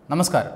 നമസ്കാരം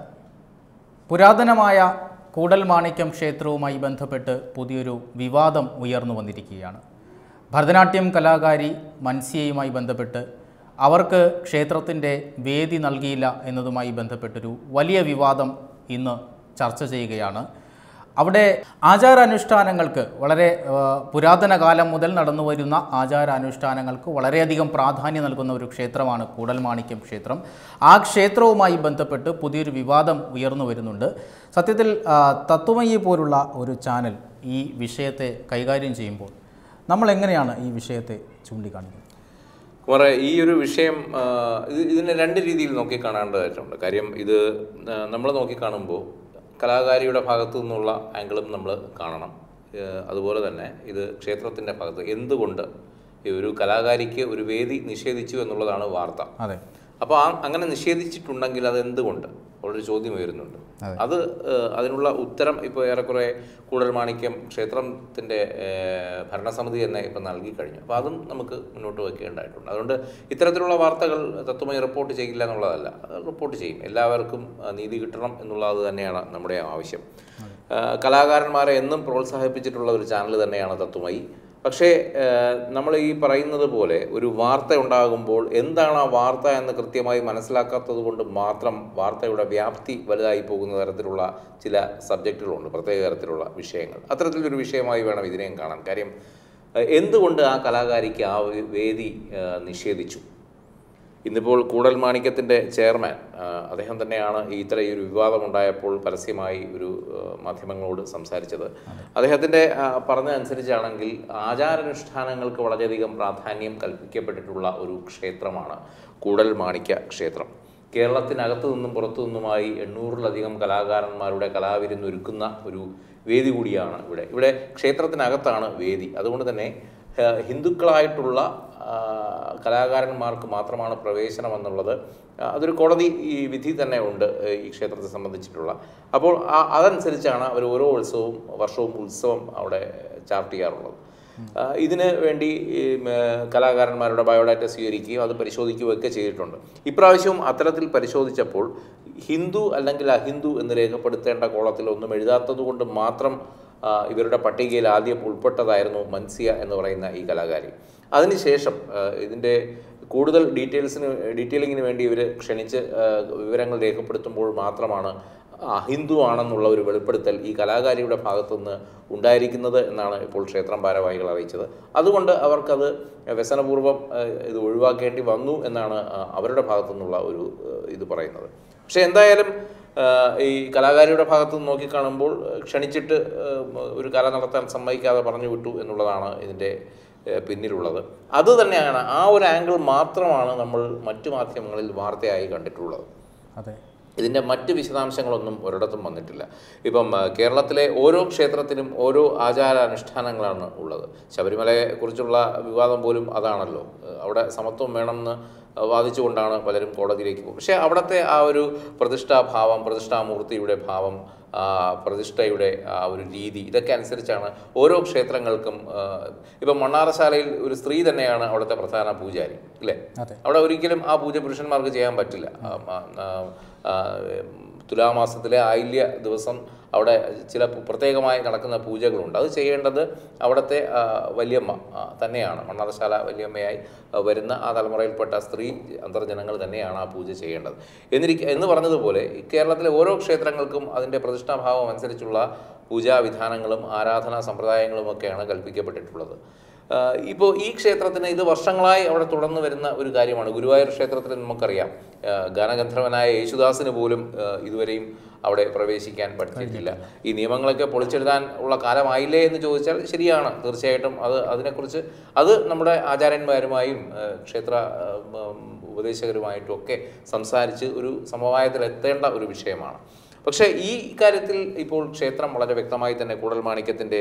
പുരാതനമായ കൂടൽമാണിക്യം ക്ഷേത്രവുമായി ബന്ധപ്പെട്ട് പുതിയൊരു വിവാദം ഉയർന്നു വന്നിരിക്കുകയാണ് ഭരതനാട്യം കലാകാരി മൻസിയയുമായി ബന്ധപ്പെട്ട് അവർക്ക് ക്ഷേത്രത്തിൻ്റെ വേദി നൽകിയില്ല എന്നതുമായി ബന്ധപ്പെട്ടൊരു വലിയ വിവാദം ഇന്ന് ചർച്ച ചെയ്യുകയാണ് അവിടെ ആചാരാനുഷ്ഠാനങ്ങൾക്ക് വളരെ ആ, പുരാതന കാലം മുതൽ നടന്നു വരുന്ന ആചാരാനുഷ്ഠാനങ്ങൾക്ക് വളരെയധികം പ്രാധാന്യം നൽകുന്ന ഒരു ക്ഷേത്രമാണ് കൂടൽമാണിക്യം ക്ഷേത്രം ആ ക്ഷേത്രവുമായി ബന്ധപ്പെട്ട് പുതിയൊരു വിവാദം ഉയർന്നു വരുന്നുണ്ട് സത്യത്തിൽ ആ, തത്വമയി പോലുള്ള ഒരു ചാനൽ ഈ വിഷയത്തെ കൈകാര്യം ചെയ്യുമ്പോൾ നമ്മൾ എങ്ങനെയാണ് ഈ വിഷയത്തെ ചൂണ്ടിക്കാണിക്കുന്നത് കുമാറെ ഈ ഒരു വിഷയം ആ, ഇത് ഇതിനെ രണ്ട് രീതിയിൽ നോക്കി കാണേണ്ടതായിട്ടുണ്ട് കാര്യം ഇത് നമ്മൾ നോക്കി കാണുമ്പോൾ കലാകാരിയുടെ ഭാഗത്തു നിന്നുള്ള ആംഗിളും നമ്മൾ കാണണം ഏ, അതുപോലെ തന്നെ ഇത് ക്ഷേത്രത്തിൻ്റെ ഭാഗത്ത് എന്തുകൊണ്ട് ഈ ഒരു കലാകാരിക്ക് ഒരു വേദി നിഷേധിച്ചു എന്നുള്ളതാണ് വാർത്ത അതെ അപ്പോൾ ആ അങ്ങനെ നിഷേധിച്ചിട്ടുണ്ടെങ്കിൽ അത് എന്തുകൊണ്ട് ഉള്ളൊരു ചോദ്യം ഉയരുന്നുണ്ട് അത് ഏഹ്, അതിനുള്ള ഉത്തരം ഇപ്പോൾ ഏറെക്കുറെ കൂടുതൽ മാണിക്യം ക്ഷേത്രത്തിൻ്റെ ഏഹ്, ഭരണസമിതി തന്നെ ഇപ്പം നൽകി കഴിഞ്ഞു അപ്പോൾ അതും നമുക്ക് മുന്നോട്ട് വയ്ക്കേണ്ടതായിട്ടുണ്ട് അതുകൊണ്ട് ഇത്തരത്തിലുള്ള വാർത്തകൾ തത്വമായി റിപ്പോർട്ട് ചെയ്യില്ല എന്നുള്ളതല്ല അത് റിപ്പോർട്ട് ചെയ്യും എല്ലാവർക്കും ആ, നീതി കിട്ടണം എന്നുള്ളത് തന്നെയാണ് നമ്മുടെ ആവശ്യം ഏഹ്, കലാകാരന്മാരെ എന്നും പ്രോത്സാഹിപ്പിച്ചിട്ടുള്ള ഒരു ചാനൽ തന്നെയാണ് തത്വമായി പക്ഷേ ഏഹ്, നമ്മൾ ഈ പറയുന്നത് പോലെ ഒരു വാർത്ത ഉണ്ടാകുമ്പോൾ എന്താണ് ആ വാർത്ത എന്ന് കൃത്യമായി മനസ്സിലാക്കാത്തത് കൊണ്ട് മാത്രം വാർത്തയുടെ വ്യാപ്തി വലുതായി പോകുന്ന തരത്തിലുള്ള ചില സബ്ജക്റ്റുകളുണ്ട് പ്രത്യേക തരത്തിലുള്ള വിഷയങ്ങൾ അത്തരത്തിലൊരു വിഷയമായി വേണം ഇതിനെയും കാണാൻ കാര്യം ഏഹ്, എന്തുകൊണ്ട് ആ കലാകാരിക്ക് ആ ഒരു വേദി ഏഹ്, നിഷേധിച്ചു ഇന്നിപ്പോൾ കൂടൽ മാണിക്യത്തിൻ്റെ ചെയർമാൻ ആ, അദ്ദേഹം തന്നെയാണ് ഈ ഇത്ര ഈ ഒരു വിവാദമുണ്ടായപ്പോൾ പരസ്യമായി ഒരു ആ, മാധ്യമങ്ങളോട് സംസാരിച്ചത് അദ്ദേഹത്തിൻ്റെ ആ, പറഞ്ഞതനുസരിച്ചാണെങ്കിൽ ആചാരാനുഷ്ഠാനങ്ങൾക്ക് വളരെയധികം പ്രാധാന്യം കൽപ്പിക്കപ്പെട്ടിട്ടുള്ള ഒരു ക്ഷേത്രമാണ് കൂടൽ മാണിക്യ ക്ഷേത്രം കേരളത്തിനകത്തു നിന്നും പുറത്തു നിന്നുമായി എണ്ണൂറിലധികം കലാകാരന്മാരുടെ കലാവിരുന്നൊരുക്കുന്ന ഒരു വേദി കൂടിയാണ് ഇവിടെ ഇവിടെ ക്ഷേത്രത്തിനകത്താണ് വേദി അതുകൊണ്ട് തന്നെ ഏഹ്, ഹിന്ദുക്കളായിട്ടുള്ള ആ, കലാകാരന്മാർക്ക് മാത്രമാണ് പ്രവേശനം എന്നുള്ളത് ആ, അതൊരു കോടതി ഈ വിധി തന്നെ ഉണ്ട് ഏഹ്, ഈ ക്ഷേത്രത്തെ സംബന്ധിച്ചിട്ടുള്ള അപ്പോൾ ആ- അതനുസരിച്ചാണ് അവർ ഓരോ ഉത്സവവും വർഷവും ഉത്സവം അവിടെ ചാർട്ട് ചെയ്യാറുള്ളത് ആ, ഇതിന് വേണ്ടി ഈ, ഉം, ഏഹ്, കലാകാരന്മാരുടെ ബയോഡാറ്റ സ്വീകരിക്കുകയും അത് പരിശോധിക്കുകയൊക്കെ ചെയ്തിട്ടുണ്ട് ഇപ്രാവശ്യവും അത്തരത്തിൽ പരിശോധിച്ചപ്പോൾ ഹിന്ദു അല്ലെങ്കിൽ അഹിന്ദു എന്ന് രേഖപ്പെടുത്തേണ്ട കോളത്തിൽ ഒന്നും എഴുതാത്തത് കൊണ്ട് മാത്രം ആ, ഇവരുടെ പട്ടികയിൽ ആദ്യം ഉൾപ്പെട്ടതായിരുന്നു മൻസിയ എന്ന് പറയുന്ന ഈ കലാകാരി അതിനുശേഷം ആ, ഇതിൻ്റെ കൂടുതൽ ഡീറ്റെയിൽസിന് ഡീറ്റെയിലിങ്ങിന് വേണ്ടി ഇവർ ക്ഷണിച്ച് ആ, വിവരങ്ങൾ രേഖപ്പെടുത്തുമ്പോൾ മാത്രമാണ് അഹിന്ദു ആണെന്നുള്ള ഒരു വെളിപ്പെടുത്തൽ ഈ കലാകാരിയുടെ ഭാഗത്തുനിന്ന് ഉണ്ടായിരിക്കുന്നത് എന്നാണ് ഇപ്പോൾ ക്ഷേത്രം ഭാരവാഹികൾ അറിയിച്ചത് അതുകൊണ്ട് അവർക്കത് വ്യസനപൂർവ്വം ആ, ഇത് ഒഴിവാക്കേണ്ടി വന്നു എന്നാണ് ആ, അവരുടെ ഭാഗത്തുനിന്നുള്ള ഒരു ആ, ഇത് പറയുന്നത് പക്ഷേ എന്തായാലും ആ, ഈ കലാകാരിയുടെ ഭാഗത്ത് നിന്ന് നോക്കിക്കാണുമ്പോൾ ആ, ക്ഷണിച്ചിട്ട് ആ, ഒരു കല നടത്താൻ സമ്മതിക്കാതെ പറഞ്ഞു വിട്ടു എന്നുള്ളതാണ് ഇതിൻ്റെ ആ, പിന്നിലുള്ളത് അത് തന്നെയാണ് ആ ഒരു ആംഗിൾ മാത്രമാണ് നമ്മൾ മറ്റു മാധ്യമങ്ങളിൽ വാർത്തയായി കണ്ടിട്ടുള്ളത് അതെ ഇതിൻ്റെ മറ്റ് വിശദാംശങ്ങളൊന്നും ഒരിടത്തും വന്നിട്ടില്ല ഇപ്പം ആ, കേരളത്തിലെ ഓരോ ക്ഷേത്രത്തിനും ഓരോ ആചാരാനുഷ്ഠാനങ്ങളാണ് ഉള്ളത് ശബരിമലയെക്കുറിച്ചുള്ള വിവാദം പോലും അതാണല്ലോ ആ, അവിടെ സമത്വം വേണമെന്ന് വാദിച്ചുകൊണ്ടാണ് പലരും കോടതിയിലേക്ക് പോകും പക്ഷേ അവിടുത്തെ ആ ഒരു പ്രതിഷ്ഠാഭാവം പ്രതിഷ്ഠാമൂർത്തിയുടെ ഭാവം ആ, പ്രതിഷ്ഠയുടെ ആ ഒരു രീതി ഇതൊക്കെ അനുസരിച്ചാണ് ഓരോ ക്ഷേത്രങ്ങൾക്കും ആ, ഇപ്പം മണ്ണാറശാലയിൽ ഒരു സ്ത്രീ തന്നെയാണ് അവിടുത്തെ പ്രധാന പൂജാരി അല്ലേ അതെ അവിടെ ഒരിക്കലും ആ പൂജ പുരുഷന്മാർക്ക് ചെയ്യാൻ പറ്റില്ല ആ, ആ, ആ, ആ, തുലാമാസത്തിലെ ആയില്യ ദിവസം അവിടെ ചില പു- പ്രത്യേകമായി നടക്കുന്ന പൂജകളുണ്ട് അത് ചെയ്യേണ്ടത് അവിടുത്തെ ആ, വല്യമ്മ ആ, തന്നെയാണ് മണ്ണാറശാല വല്യമ്മയായി ആ, വരുന്ന ആ തലമുറയിൽപ്പെട്ട സ്ത്രീ അന്തർജനങ്ങൾ തന്നെയാണ് ആ പൂജ ചെയ്യേണ്ടത് എന്നിരിക്കെ എന്ന് പറഞ്ഞതുപോലെ ഈ കേരളത്തിലെ ഓരോ ക്ഷേത്രങ്ങൾക്കും അതിൻ്റെ പ്രതിഷ്ഠാഭാവം അനുസരിച്ചുള്ള പൂജാവിധാനങ്ങളും ആരാധനാ സമ്പ്രദായങ്ങളും ഒക്കെയാണ് കൽപ്പിക്കപ്പെട്ടിട്ടുള്ളത് ആഹ് ഇപ്പോൾ ഈ ക്ഷേത്രത്തിന് ഇത് വർഷങ്ങളായി അവിടെ തുടർന്ന് വരുന്ന ഒരു കാര്യമാണ് ഗുരുവായൂർ ക്ഷേത്രത്തിൽ നമുക്കറിയാം ആഹ് ഗാനഗന്ധർവനായ യേശുദാസിന് പോലും ആഹ് ഇതുവരെയും അവിടെ പ്രവേശിക്കാൻ പറ്റിയിട്ടില്ല ഈ നിയമങ്ങളൊക്കെ പൊളിച്ചെഴുതാൻ ഉള്ള കാലമായില്ലേ എന്ന് ചോദിച്ചാൽ ശരിയാണ് തീർച്ചയായിട്ടും അത് അതിനെക്കുറിച്ച് അത് നമ്മുടെ ആചാര്യന്മാരുമായും ആഹ് ക്ഷേത്ര ആഹ് ഉം, ഉപദേശകരുമായിട്ടും ഒക്കെ സംസാരിച്ച് ഒരു സമവായത്തിൽ എത്തേണ്ട ഒരു വിഷയമാണ് പക്ഷേ ഈ കാര്യത്തിൽ ഇപ്പോൾ ക്ഷേത്രം വളരെ വ്യക്തമായി തന്നെ കൂടൽ മാണിക്യത്തിൻ്റെ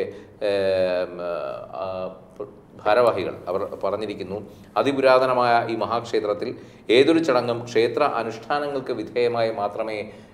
ഏം, ആ, ഭാരവാഹികൾ അവർ പറഞ്ഞിരിക്കുന്നു അതിപുരാതനമായ ഈ മഹാക്ഷേത്രത്തിൽ ഏതൊരു ചടങ്ങും ക്ഷേത്ര അനുഷ്ഠാനങ്ങൾക്ക് വിധേയമായി മാത്രമേ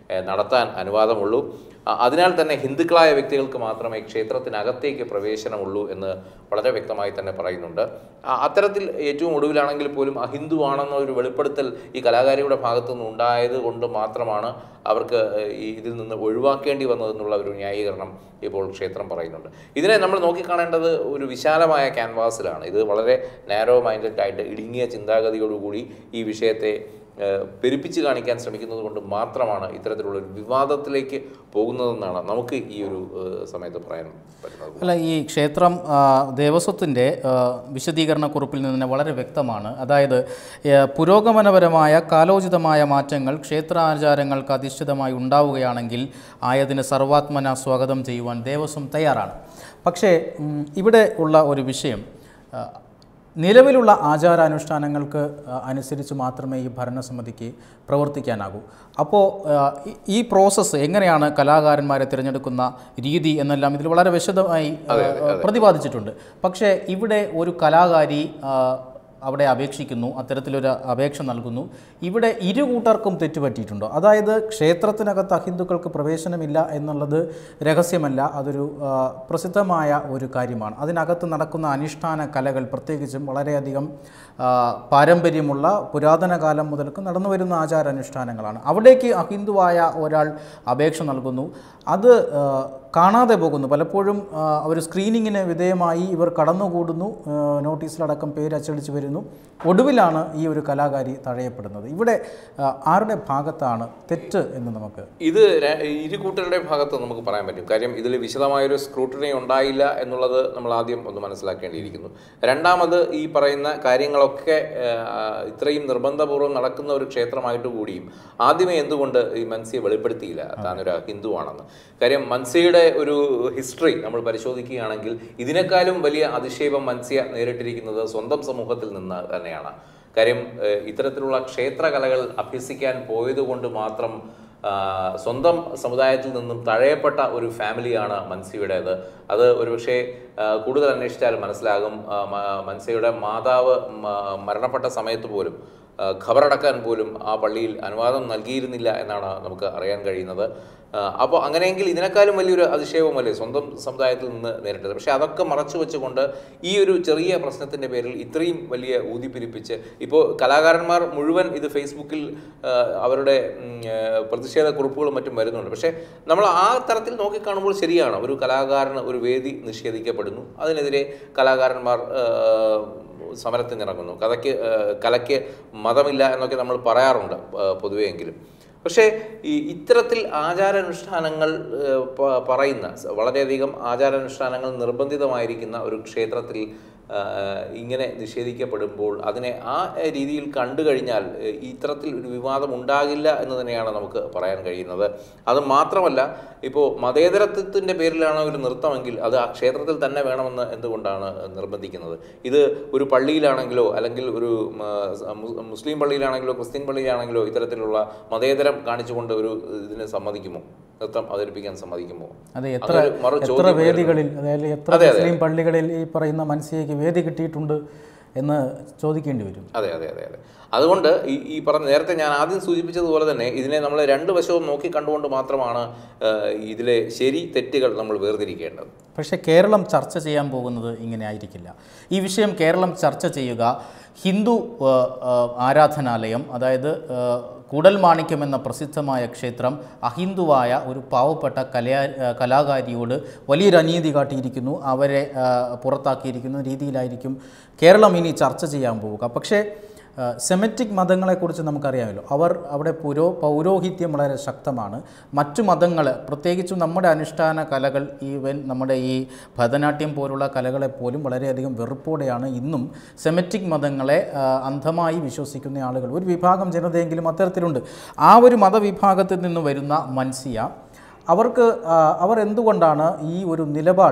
ഏഹ്, നടത്താൻ അനുവാദമുള്ളൂ അ- അതിനാൽ തന്നെ ഹിന്ദുക്കളായ വ്യക്തികൾക്ക് മാത്രമേ ക്ഷേത്രത്തിനകത്തേക്ക് പ്രവേശനമുള്ളൂ എന്ന് വളരെ വ്യക്തമായി തന്നെ പറയുന്നുണ്ട് അ- അത്തരത്തിൽ ഏറ്റവും ഒടുവിലാണെങ്കിൽ പോലും അഹിന്ദുവാണെന്ന ഒരു വെളിപ്പെടുത്തൽ ഈ കലാകാരിയുടെ ഭാഗത്തു നിന്ന് ഉണ്ടായത് കൊണ്ട് മാത്രമാണ് അവർക്ക് ഏഹ്, ഈ ഇതിൽ നിന്ന് ഒഴിവാക്കേണ്ടി വന്നതെന്നുള്ള ഒരു ന്യായീകരണം ഇപ്പോൾ ക്ഷേത്രം പറയുന്നുണ്ട് ഇതിനെ നമ്മൾ നോക്കിക്കാണേണ്ടത് ഒരു വിശാലമായ ക്യാൻവാസിലാണ് ഇത് വളരെ നാരോ മൈൻഡഡ് ആയിട്ട് ഇടുങ്ങിയ ചിന്താഗതിയോടുകൂടി ഈ വിഷയത്തെ ഏഹ്, പെരുപ്പിച്ച് കാണിക്കാൻ ശ്രമിക്കുന്നത് കൊണ്ട് മാത്രമാണ് ഇത്തരത്തിലുള്ള ഒരു വിവാദത്തിലേക്ക് പോകുന്നതെന്നാണ് നമുക്ക് ഈ ഒരു ഏഹ്, സമയത്ത് പറയാൻ പറ്റുന്നത് അല്ല ഈ ക്ഷേത്രം ആ, ദേവസ്വത്തിൻ്റെ ആ, വിശദീകരണക്കുറിപ്പിൽ നിന്ന് തന്നെ വളരെ വ്യക്തമാണ് അതായത് ഏ, പുരോഗമനപരമായ കാലോചിതമായ മാറ്റങ്ങൾ ക്ഷേത്രാചാരങ്ങൾക്ക് അധിഷ്ഠിതമായി ഉണ്ടാവുകയാണെങ്കിൽ ആയതിന് സർവാത്മന സ്വാഗതം ചെയ്യുവാൻ ദേവസ്വം തയ്യാറാണ് പക്ഷേ ഉം, ഇവിടെ ഉള്ള ഒരു വിഷയം ആ, നിലവിലുള്ള ആചാരാനുഷ്ഠാനങ്ങൾക്ക് ആ, അനുസരിച്ച് മാത്രമേ ഈ ഭരണസമിതിക്ക് പ്രവർത്തിക്കാനാകൂ അപ്പോൾ ആ, ഈ- ഈ പ്രോസസ്സ് എങ്ങനെയാണ് കലാകാരന്മാരെ തിരഞ്ഞെടുക്കുന്ന രീതി എന്നെല്ലാം ഇതിൽ വളരെ വിശദമായി ആ, പ്രതിപാദിച്ചിട്ടുണ്ട് പക്ഷേ ഇവിടെ ഒരു കലാകാരി ആ, അവിടെ അപേക്ഷിക്കുന്നു അത്തരത്തിലൊരു അപേക്ഷ നൽകുന്നു ഇവിടെ ഇരു കൂട്ടർക്കും തെറ്റുപറ്റിയിട്ടുണ്ടോ അതായത് ക്ഷേത്രത്തിനകത്ത് അഹിന്ദുക്കൾക്ക് പ്രവേശനമില്ല എന്നുള്ളത് രഹസ്യമല്ല അതൊരു ആ, പ്രസിദ്ധമായ ഒരു കാര്യമാണ് അതിനകത്ത് നടക്കുന്ന അനുഷ്ഠാന കലകൾ പ്രത്യേകിച്ചും വളരെയധികം ആ, പാരമ്പര്യമുള്ള പുരാതന കാലം മുതൽക്ക് നടന്നു വരുന്ന ആചാരാനുഷ്ഠാനങ്ങളാണ് അവിടേക്ക് അഹിന്ദുവായ ഒരാൾ അപേക്ഷ നൽകുന്നു അത് ആ, കാണാതെ പോകുന്നു പലപ്പോഴും ആ, ഒരു സ്ക്രീനിങ്ങിന് വിധേയമായി ഇവർ കടന്നുകൂടുന്നു ആ, നോട്ടീസിലടക്കം പേര് അച്ചടിച്ച് വരുന്നു ഒടുവിലാണ് ഈ ഒരു കലാകാരി തഴയപ്പെടുന്നത് ഇവിടെ ആ, ആരുടെ ഭാഗത്താണ് തെറ്റ് എന്ന് നമുക്ക് ഇത് ര- ഇരു കൂട്ടരുടെ ഭാഗത്ത് നമുക്ക് പറയാൻ പറ്റും കാര്യം ഇതിൽ വിശദമായൊരു സ്ക്രൂട്ടണി ഉണ്ടായില്ല എന്നുള്ളത് നമ്മൾ ആദ്യം ഒന്ന് മനസ്സിലാക്കേണ്ടിയിരിക്കുന്നു രണ്ടാമത് ഈ പറയുന്ന കാര്യങ്ങളൊക്കെ ആ, ഇത്രയും നിർബന്ധപൂർവ്വം നടക്കുന്ന ഒരു ക്ഷേത്രമായിട്ട് കൂടിയും ആദ്യമേ എന്തുകൊണ്ട് ഈ മൻസിയെ വെളിപ്പെടുത്തിയില്ല താനൊരു ഹിന്ദുവാണെന്ന് കാര്യം മൻസിയുടെ ഒരു ഹിസ്റ്ററി നമ്മൾ പരിശോധിക്കുകയാണെങ്കിൽ ഇതിനേക്കാളും വലിയ അധിക്ഷേപം മൻസിയ നേരിട്ടിരിക്കുന്നത് സ്വന്തം സമൂഹത്തിൽ നിന്ന് തന്നെയാണ് കാര്യം ഏഹ്, ഇത്തരത്തിലുള്ള ക്ഷേത്രകലകൾ അഭ്യസിക്കാൻ പോയതുകൊണ്ട് മാത്രം ആ, സ്വന്തം സമുദായത്തിൽ നിന്നും തഴയപ്പെട്ട ഒരു ഫാമിലിയാണ് മൻസിയുടേത് അത് ഒരുപക്ഷെ ആ, കൂടുതൽ അന്വേഷിച്ചാൽ മനസ്സിലാകും ആ, മ- മൻസിയുടെ മാതാവ് മ- മരണപ്പെട്ട സമയത്ത് പോലും ആ, ഖബറടക്കാൻ പോലും ആ പള്ളിയിൽ അനുവാദം നൽകിയിരുന്നില്ല എന്നാണ് നമുക്ക് അറിയാൻ കഴിയുന്നത് അപ്പോൾ അങ്ങനെയെങ്കിൽ ഇതിനേക്കാളും വലിയൊരു അതിശയവുമല്ലേ സ്വന്തം സമുദായത്തിൽ നിന്ന് നേരിട്ടത് പക്ഷേ അതൊക്കെ മറച്ചു വെച്ചുകൊണ്ട് ഈ ഒരു ചെറിയ പ്രശ്നത്തിൻ്റെ പേരിൽ ഇത്രയും വലിയ ഊതിപ്പിരിപ്പിച്ച് ഇപ്പോൾ കലാകാരന്മാർ മുഴുവൻ ഇത് ഫേസ്ബുക്കിൽ ആ, അവരുടെ ഉം, ആ, പ്രതിഷേധ കുറിപ്പുകളും മറ്റും വരുന്നുണ്ട് പക്ഷേ നമ്മൾ ആ തരത്തിൽ നോക്കിക്കാണുമ്പോൾ ശരിയാണ് ഒരു കലാകാരന് ഒരു വേദി നിഷേധിക്കപ്പെടുന്നു അതിനെതിരെ കലാകാരന്മാർ ആ, സമരത്തിനിറങ്ങുന്നു കഥയ്ക്ക് ആ, കലയ്ക്ക് മതമില്ല എന്നൊക്കെ നമ്മൾ പറയാറുണ്ട് ആ, പൊതുവെയെങ്കിലും പക്ഷേ ഈ ഇത്തരത്തിൽ ആചാരാനുഷ്ഠാനങ്ങൾ ഏഹ്, പ- പറയുന്ന സ- വളരെയധികം ആചാരാനുഷ്ഠാനങ്ങൾ നിർബന്ധിതമായിരിക്കുന്ന ഒരു ക്ഷേത്രത്തിൽ ആഹ്, ഇങ്ങനെ നിഷേധിക്കപ്പെടുമ്പോൾ അതിനെ ആ രീതിയിൽ കണ്ടു കഴിഞ്ഞാൽ ഏഹ്, ഇത്തരത്തിൽ ഒരു വിവാദം ഉണ്ടാകില്ല എന്ന് തന്നെയാണ് നമുക്ക് പറയാൻ കഴിയുന്നത് അത് മാത്രമല്ല ഇപ്പോൾ മതേതരത്വത്തിൻ്റെ പേരിലാണ് ഒരു നൃത്തമെങ്കിൽ അത് ആ ക്ഷേത്രത്തിൽ തന്നെ വേണമെന്ന് എന്തുകൊണ്ടാണ് നിർബന്ധിക്കുന്നത് ഇത് ഒരു പള്ളിയിലാണെങ്കിലോ അല്ലെങ്കിൽ ഒരു ഉം, ആ, സ- മു- മുസ്ലിം പള്ളിയിലാണെങ്കിലോ ക്രിസ്ത്യൻ പള്ളിയിലാണെങ്കിലോ ഇത്തരത്തിലുള്ള മതേതരം കാണിച്ചുകൊണ്ട് ഒരു ഇതിന് സമ്മതിക്കുമോ നൃത്തം അവതരിപ്പിക്കാൻ സമ്മതിക്കുമോ അത് എത്ര അതൊരു മറു എത്ര ചോദ്യം വേദികളിൽ അതായത് എത്ര അതെ, അതെ. മുസ്ലിം പള്ളികളിൽ ഈ പറയുന്ന മനസ്സിലേക്ക് വേദി കിട്ടിയിട്ടുണ്ട് എന്ന് ചോദിക്കേണ്ടി വരും അതെ അതെ അതെ അതെ അതുകൊണ്ട് ഈ ഈ പറഞ്ഞ നേരത്തെ ഞാൻ ആദ്യം സൂചിപ്പിച്ചതുപോലെ തന്നെ ഇതിനെ നമ്മൾ രണ്ട് വശവും നോക്കി കണ്ടുകൊണ്ട് മാത്രമാണ് ആ, ഇതിലെ ശരി തെറ്റുകൾ നമ്മൾ വേർതിരിക്കേണ്ടത് പക്ഷേ കേരളം ചർച്ച ചെയ്യാൻ പോകുന്നത് ഇങ്ങനെ ആയിരിക്കില്ല ഈ വിഷയം കേരളം ചർച്ച ചെയ്യുക ഹിന്ദു ആ, ആ, ആരാധനാലയം അതായത് ആ, കൂടൽമാണിക്യം എന്ന പ്രസിദ്ധമായ ക്ഷേത്രം അഹിന്ദുവായ ഒരു പാവപ്പെട്ട കലാ ആ, കലാകാരിയോട് വലിയൊരു അനീതി കാട്ടിയിരിക്കുന്നു അവരെ ആ, പുറത്താക്കിയിരിക്കുന്ന രീതിയിലായിരിക്കും കേരളം ഇനി ചർച്ച ചെയ്യാൻ പോവുക പക്ഷേ ആ, സെമറ്റിക് മതങ്ങളെക്കുറിച്ച് നമുക്കറിയാമല്ലോ അവർ അവിടെ പുരോ പൗരോഹിത്യം വളരെ ശക്തമാണ് മറ്റു മതങ്ങൾ പ്രത്യേകിച്ചും നമ്മുടെ അനുഷ്ഠാന കലകൾ ഈവൻ നമ്മുടെ ഈ ഭരതനാട്യം പോലുള്ള കലകളെ പോലും വളരെയധികം വെറുപ്പോടെയാണ് ഇന്നും സെമറ്റിക് മതങ്ങളെ ആ, അന്ധമായി വിശ്വസിക്കുന്ന ആളുകൾ ഒരു വിഭാഗം ജനതയെങ്കിലും അത്തരത്തിലുണ്ട് ആ ഒരു മതവിഭാഗത്തിൽ നിന്ന് വരുന്ന മൻസിയ അവർക്ക് ആ, അവർ എന്തുകൊണ്ടാണ് ഈ ഒരു നിലപാട്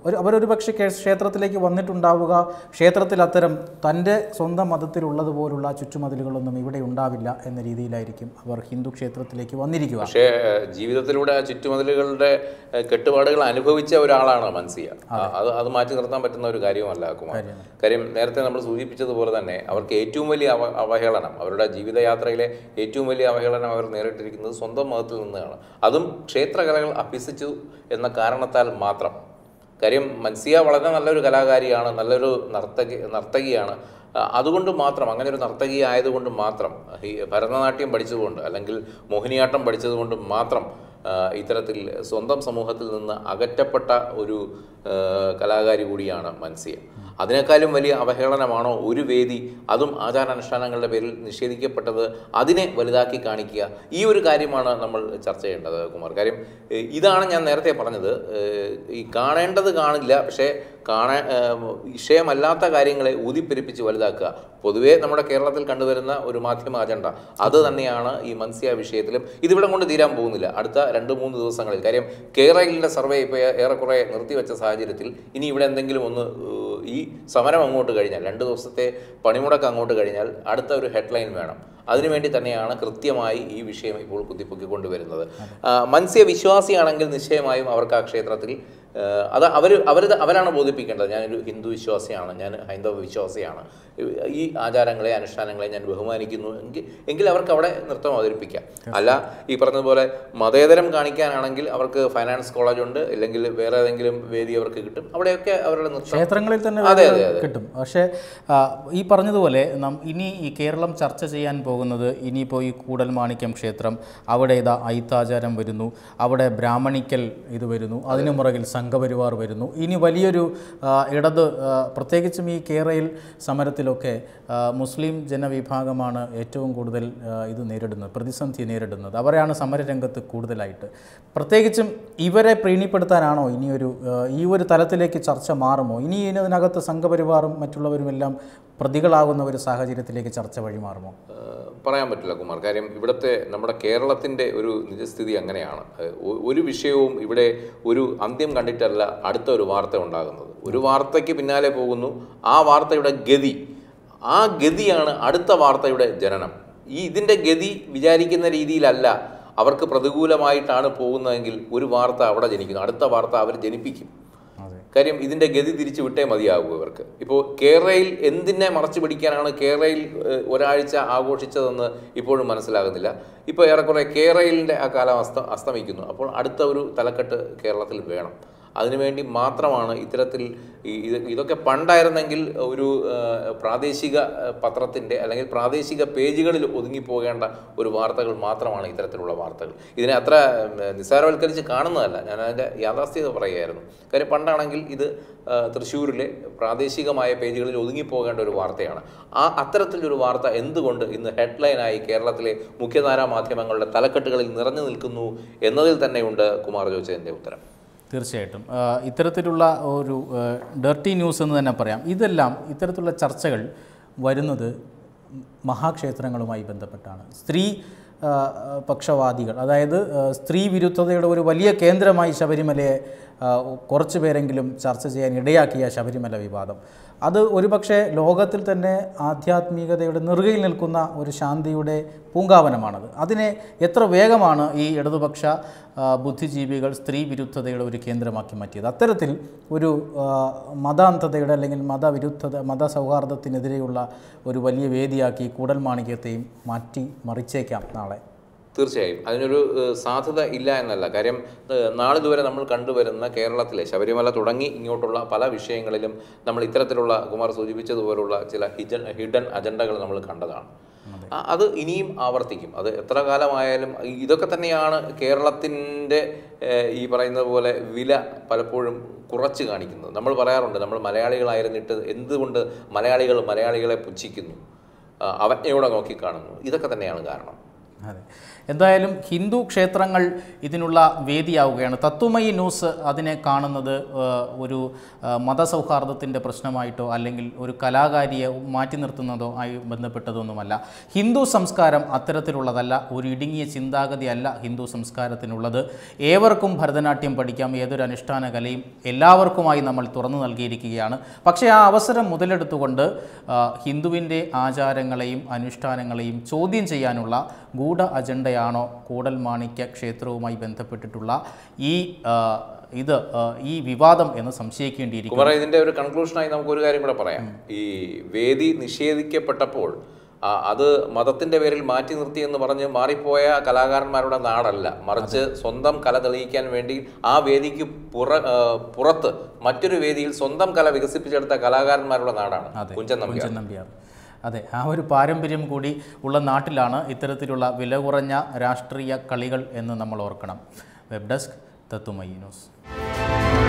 ഒരു അവരൊരു പക്ഷേ കേ- ക്ഷേത്രത്തിലേക്ക് വന്നിട്ടുണ്ടാവുക ക്ഷേത്രത്തിൽ അത്തരം തൻ്റെ സ്വന്തം മതത്തിലുള്ളതുപോലുള്ള ചുറ്റുമതിലുകളൊന്നും ഇവിടെ ഉണ്ടാവില്ല എന്ന രീതിയിലായിരിക്കും അവർ ഹിന്ദു ക്ഷേത്രത്തിലേക്ക് വന്നിരിക്കുക പക്ഷേ ഏഹ്, ജീവിതത്തിലൂടെ ആ ചുറ്റുമതിലുകളുടെ ഏഹ്, കെട്ടുപാടുകൾ അനുഭവിച്ച ഒരാളാണ് മൻസിയ ആ, അത് അത് മാറ്റി നിർത്താൻ പറ്റുന്ന ഒരു കാര്യമല്ല കുമാർ കാര്യം നേരത്തെ നമ്മൾ സൂചിപ്പിച്ചതുപോലെ തന്നെ അവർക്ക് ഏറ്റവും വലിയ അവ അവഹേളനം അവരുടെ ജീവിതയാത്രയിലെ ഏറ്റവും വലിയ അവഹേളനം അവർ നേരിട്ടിരിക്കുന്നത് സ്വന്തം മതത്തിൽ നിന്നാണ് അതും ക്ഷേത്രകലകൾ അഭ്യസിച്ചു എന്ന കാരണത്താൽ മാത്രം കാര്യം മൻസിയ വളരെ നല്ലൊരു കലാകാരിയാണ് നല്ലൊരു നർത്തകി നർത്തകിയാണ് ആ, അതുകൊണ്ട് മാത്രം അങ്ങനെ ഒരു നർത്തകി ആയതുകൊണ്ട് മാത്രം ഈ ഭരതനാട്യം പഠിച്ചതുകൊണ്ട് അല്ലെങ്കിൽ മോഹിനിയാട്ടം പഠിച്ചതുകൊണ്ട് മാത്രം ആ, ഇത്തരത്തിൽ സ്വന്തം സമൂഹത്തിൽ നിന്ന് അകറ്റപ്പെട്ട ഒരു ആ, കലാകാരി കൂടിയാണ് മൻസിയ അതിനേക്കാളും വലിയ അവഹേളനമാണോ ഒരു വേദി അതും ആചാരാനുഷ്ഠാനങ്ങളുടെ പേരിൽ നിഷേധിക്കപ്പെട്ടത് അതിനെ വലുതാക്കി കാണിക്കുക ഈ ഒരു കാര്യമാണ് നമ്മൾ ചർച്ച ചെയ്യേണ്ടത് കുമാർ കാര്യം ഏഹ്, ഇതാണ് ഞാൻ നേരത്തെ പറഞ്ഞത് ഏഹ്, ഈ കാണേണ്ടത് കാണില്ല പക്ഷേ കാണാൻ വിഷയമല്ലാത്ത കാര്യങ്ങളെ ഊതിപ്പെരിപ്പിച്ച് വലുതാക്കുക പൊതുവേ നമ്മുടെ കേരളത്തിൽ കണ്ടുവരുന്ന ഒരു മാധ്യമ അജണ്ട അത് തന്നെയാണ് ഈ മൻസിയ വിഷയത്തിലും ഇതിവിടെ കൊണ്ട് തീരാൻ പോകുന്നില്ല അടുത്ത രണ്ട് മൂന്ന് ദിവസങ്ങളിൽ കാര്യം കേരളയിലെ സർവേ ഇപ്പോൾ ഏറെക്കുറെ നിർത്തിവെച്ച സാഹചര്യത്തിൽ ഇനി ഇവിടെ എന്തെങ്കിലും ഒന്ന് ഏഹ്, ഈ സമരം അങ്ങോട്ട് കഴിഞ്ഞാൽ രണ്ട് ദിവസത്തെ പണിമുടക്ക് അങ്ങോട്ട് കഴിഞ്ഞാൽ അടുത്ത ഒരു ഹെഡ്ലൈൻ വേണം അതിനുവേണ്ടി തന്നെയാണ് കൃത്യമായി ഈ വിഷയം ഇപ്പോൾ കുത്തിപ്പൊക്കിക്കൊണ്ടുവരുന്നത് ആ, മത്സ്യ വിശ്വാസിയാണെങ്കിൽ നിശ്ചയമായും അവർക്ക് ആ ക്ഷേത്രത്തിൽ ആ, അത് അവർ അവർ അവരാണ് ബോധിപ്പിക്കേണ്ടത് ഞാനൊരു ഹിന്ദു വിശ്വാസിയാണ് ഞാൻ ഹൈന്ദവ വിശ്വാസിയാണ് ഈ ആചാരങ്ങളെ അനുഷ്ഠാനങ്ങളെ ഞാൻ ബഹുമാനിക്കുന്നു എങ്കിൽ എങ്കിൽ അവർക്ക് അവിടെ നൃത്തം അവതരിപ്പിക്കാം അല്ല ഈ പറഞ്ഞതുപോലെ മതേതരം കാണിക്കാനാണെങ്കിൽ അവർക്ക് ഫൈനാൻസ് കോളേജ് ഉണ്ട് അല്ലെങ്കിൽ വേറെ ഏതെങ്കിലും വേദി അവർക്ക് കിട്ടും അവിടെയൊക്കെ അവരുടെ നൃത്തം ക്ഷേത്രങ്ങളിൽ തന്നെ അതെ, വേദികൾ അതെ, അതെ. കിട്ടും പക്ഷേ ആ, ഈ പറഞ്ഞതുപോലെ നം ഇനി ഈ കേരളം ചർച്ച ചെയ്യാൻ പോകുന്നത് ഇനിയിപ്പോൾ ഈ കൂടൽമാണിക്യം ക്ഷേത്രം അവിടെ ഇതാ ഐത്താചാരം വരുന്നു അവിടെ ബ്രാഹ്മണിക്കൽ ഇത് വരുന്നു അതിനു പുറകിൽ സംഘപരിവാർ വരുന്നു ഇനി വലിയൊരു ആ, ഇടത് ആ, പ്രത്യേകിച്ചും ഈ കേരളയിൽ സമരത്തിലൊക്കെ ആ, മുസ്ലിം ജനവിഭാഗമാണ് ഏറ്റവും കൂടുതൽ ആ, ഇത് നേരിടുന്നത് പ്രതിസന്ധി നേരിടുന്നത് അവരെയാണ് സമരരംഗത്ത് കൂടുതലായിട്ട് പ്രത്യേകിച്ചും ഇവരെ പ്രീണിപ്പെടുത്താനാണോ ഇനിയൊരു ആ, ഈ ഒരു തലത്തിലേക്ക് ചർച്ച മാറുമോ ഇനി ഇതിനകത്ത് സംഘപരിവാറും മറ്റുള്ളവരും എല്ലാം പ്രതികളാകുന്ന ഒരു സാഹചര്യത്തിലേക്ക് ചർച്ച വഴിമാറുമോ ഏഹ് പറയാൻ പറ്റില്ല കുമാർ കാര്യം ഇവിടുത്തെ നമ്മുടെ കേരളത്തിൻ്റെ ഒരു നിജസ്ഥിതി അങ്ങനെയാണ് ഏഹ് ഒ- ഒരു വിഷയവും ഇവിടെ ഒരു അന്ത്യം കണ്ടിട്ടല്ല അടുത്ത ഒരു വാർത്ത ഉണ്ടാകുന്നത് ഒരു വാർത്തയ്ക്ക് പിന്നാലെ പോകുന്നു ആ വാർത്തയുടെ ഗതി ആ ഗതിയാണ് അടുത്ത വാർത്തയുടെ ജനനം ഈ ഇതിൻ്റെ ഗതി വിചാരിക്കുന്ന രീതിയിലല്ല അവർക്ക് പ്രതികൂലമായിട്ടാണ് പോകുന്നതെങ്കിൽ ഒരു വാർത്ത അവിടെ ജനിക്കുന്നു അടുത്ത വാർത്ത അവർ ജനിപ്പിക്കും അതെ കാര്യം ഇതിന്റെ ഗതി തിരിച്ചു വിട്ടേ മതിയാകൂ ഇവർക്ക് ഇപ്പോൾ കേരളയിൽ എന്തിനെ മറച്ചു പിടിക്കാനാണ് കേരളയിൽ ഏഹ്, ഒരാഴ്ച ആഘോഷിച്ചതെന്ന് ഇപ്പോഴും മനസ്സിലാകുന്നില്ല ഇപ്പോൾ ഏറെക്കുറെ കേരളയിലെ ആ കാലം അസ്ത അസ്തമിക്കുന്നു അപ്പോൾ അടുത്ത ഒരു തലക്കെട്ട് കേരളത്തിൽ വേണം അതിനുവേണ്ടി മാത്രമാണ് ഇത്തരത്തിൽ ഈ- ഇത് ഇതൊക്കെ പണ്ടായിരുന്നെങ്കിൽ ഒരു ഏഹ്, പ്രാദേശിക ഏഹ്, പത്രത്തിൻ്റെ അല്ലെങ്കിൽ പ്രാദേശിക പേജുകളിൽ ഒതുങ്ങിപ്പോകേണ്ട ഒരു വാർത്തകൾ മാത്രമാണ് ഇത്തരത്തിലുള്ള വാർത്തകൾ ഇതിനെ അത്ര ഏഹ്, നിസ്സാരവൽക്കരിച്ച് കാണുന്നതല്ല ഞാൻ അതിൻ്റെ യാഥാസ്ഥികത പറയുകയായിരുന്നു കാര്യം പണ്ടാണെങ്കിൽ ഇത് ഏഹ്, തൃശ്ശൂരിലെ പ്രാദേശികമായ പേജുകളിൽ ഒതുങ്ങിപ്പോകേണ്ട ഒരു വാർത്തയാണ് ആ അത്തരത്തിലൊരു വാർത്ത എന്തുകൊണ്ട് ഇന്ന് ഹെഡ്ലൈനായി കേരളത്തിലെ മുഖ്യധാരാ മാധ്യമങ്ങളുടെ തലക്കെട്ടുകളിൽ നിറഞ്ഞു നിൽക്കുന്നു എന്നതിൽ തന്നെയുണ്ട് കുമാർ ചോദിച്ചതിൻ്റെ ഉത്തരം തീർച്ചയായിട്ടും ആ, ഇത്തരത്തിലുള്ള ഒരു ഡർട്ടി ന്യൂസ് എന്ന് തന്നെ പറയാം ഇതെല്ലാം ഇത്തരത്തിലുള്ള ചർച്ചകൾ വരുന്നത് മഹാക്ഷേത്രങ്ങളുമായി ബന്ധപ്പെട്ടാണ് സ്ത്രീ ആ, പക്ഷവാദികൾ അതായത് ആ, സ്ത്രീ വിരുദ്ധതയുടെ ഒരു വലിയ കേന്ദ്രമായി ശബരിമലയെ ആ, കുറച്ച് പേരെങ്കിലും ചർച്ച ചെയ്യാൻ ഇടയാക്കിയ ശബരിമല വിവാദം അത് ഒരുപക്ഷെ ലോകത്തിൽ തന്നെ ആധ്യാത്മികതയുടെ നെറുകയിൽ നിൽക്കുന്ന ഒരു ശാന്തിയുടെ പൂങ്കാവനമാണത് അതിനെ എത്ര വേഗമാണ് ഈ ഇടതുപക്ഷ ആ, ബുദ്ധിജീവികൾ സ്ത്രീ വിരുദ്ധതയുടെ ഒരു കേന്ദ്രമാക്കി മാറ്റിയത് അത്തരത്തിൽ ഒരു ആ, മതാന്ധതയുടെ അല്ലെങ്കിൽ മതവിരുദ്ധത മതസൗഹാർദ്ദത്തിനെതിരെയുള്ള ഒരു വലിയ വേദിയാക്കി കൂടൽമാണിക്യത്തെയും മാറ്റി മറിച്ചേക്കാം നാളെ തീർച്ചയായും അതിനൊരു ഏഹ്, സാധ്യത ഇല്ല എന്നല്ല കാര്യം ഏഹ്, നാളിതുവരെ നമ്മൾ കണ്ടുവരുന്ന കേരളത്തിലെ ശബരിമല തുടങ്ങി ഇങ്ങോട്ടുള്ള പല വിഷയങ്ങളിലും നമ്മൾ ഇത്തരത്തിലുള്ള കുമാർ സൂചിപ്പിച്ചതുപോലുള്ള ചില ഹിജൻ ഹിഡൻ അജണ്ടകൾ നമ്മൾ കണ്ടതാണ് ആ, അത് ഇനിയും ആവർത്തിക്കും അത് എത്ര കാലമായാലും ഈ- ഇതൊക്കെ തന്നെയാണ് കേരളത്തിൻ്റെ ഏഹ്, ഈ പറയുന്നത് പോലെ വില പലപ്പോഴും കുറച്ച് കാണിക്കുന്നത് നമ്മൾ പറയാറുണ്ട് നമ്മൾ മലയാളികളായിരുന്നിട്ട് എന്തുകൊണ്ട് മലയാളികൾ മലയാളികളെ പുച്ഛിക്കുന്നു ആ, അവജ്ഞയോടെ നോക്കിക്കാണുന്നു ഇതൊക്കെ തന്നെയാണ് കാരണം അതെ എന്തായാലും ഹിന്ദു ക്ഷേത്രങ്ങൾ ഇതിനുള്ള വേദിയാവുകയാണ് തത്വമയി ന്യൂസ് അതിനെ കാണുന്നത് ആ, ഒരു ആ, മതസൗഹാർദ്ദത്തിൻ്റെ പ്രശ്നമായിട്ടോ അല്ലെങ്കിൽ ഒരു കലാകാരിയെ മാറ്റി നിർത്തുന്നതോ ആയി ബന്ധപ്പെട്ടതൊന്നുമല്ല ഹിന്ദു സംസ്കാരം അത്തരത്തിലുള്ളതല്ല ഒരു ഇടുങ്ങിയ ചിന്താഗതിയല്ല ഹിന്ദു സംസ്കാരത്തിനുള്ളത് ഏവർക്കും ഭരതനാട്യം പഠിക്കാം ഏതൊരു അനുഷ്ഠാന കലയും എല്ലാവർക്കുമായി നമ്മൾ തുറന്നു നൽകിയിരിക്കുകയാണ് പക്ഷേ ആ അവസരം മുതലെടുത്തുകൊണ്ട് ആ, ഹിന്ദുവിൻ്റെ ആചാരങ്ങളെയും അനുഷ്ഠാനങ്ങളെയും ചോദ്യം ചെയ്യാനുള്ള ഗൂഢ അജണ്ടയാണോ കൂടൽമാണിക്യ ക്ഷേത്രവുമായി ബന്ധപ്പെട്ടിട്ടുള്ള ഈ ആ, ഇത് ആ, ഈ വിവാദം എന്ന് സംശയിക്കേണ്ടിയിരിക്കും കുമാര ഇതിന്റെ ഒരു കൺക്ലൂഷനായി നമുക്ക് ഒരു കാര്യം കൂടെ പറയാം ഈ വേദി നിഷേധിക്കപ്പെട്ടപ്പോൾ ആ, അത് മതത്തിന്റെ പേരിൽ മാറ്റി നിർത്തി എന്ന് പറഞ്ഞ് മാറിപ്പോയ കലാകാരന്മാരുടെ നാടല്ല മറിച്ച് സ്വന്തം കല തെളിയിക്കാൻ വേണ്ടി ആ വേദിക്ക് പുറ ആ, പുറത്ത് മറ്റൊരു വേദിയിൽ സ്വന്തം കല വികസിപ്പിച്ചെടുത്ത കലാകാരന്മാരുടെ നാടാണ് കുഞ്ചൻ നമ്പ്യാർ കുഞ്ചൻ നമ്പ്യാർ അതെ ആ ഒരു പാരമ്പര്യം കൂടി ഉള്ള നാട്ടിലാണ് ഇത്തരത്തിലുള്ള വില കുറഞ്ഞ രാഷ്ട്രീയ കളികൾ എന്ന് നമ്മൾ ഓർക്കണം വെബ് ഡെസ്ക് തത്തുമയി ന്യൂസ്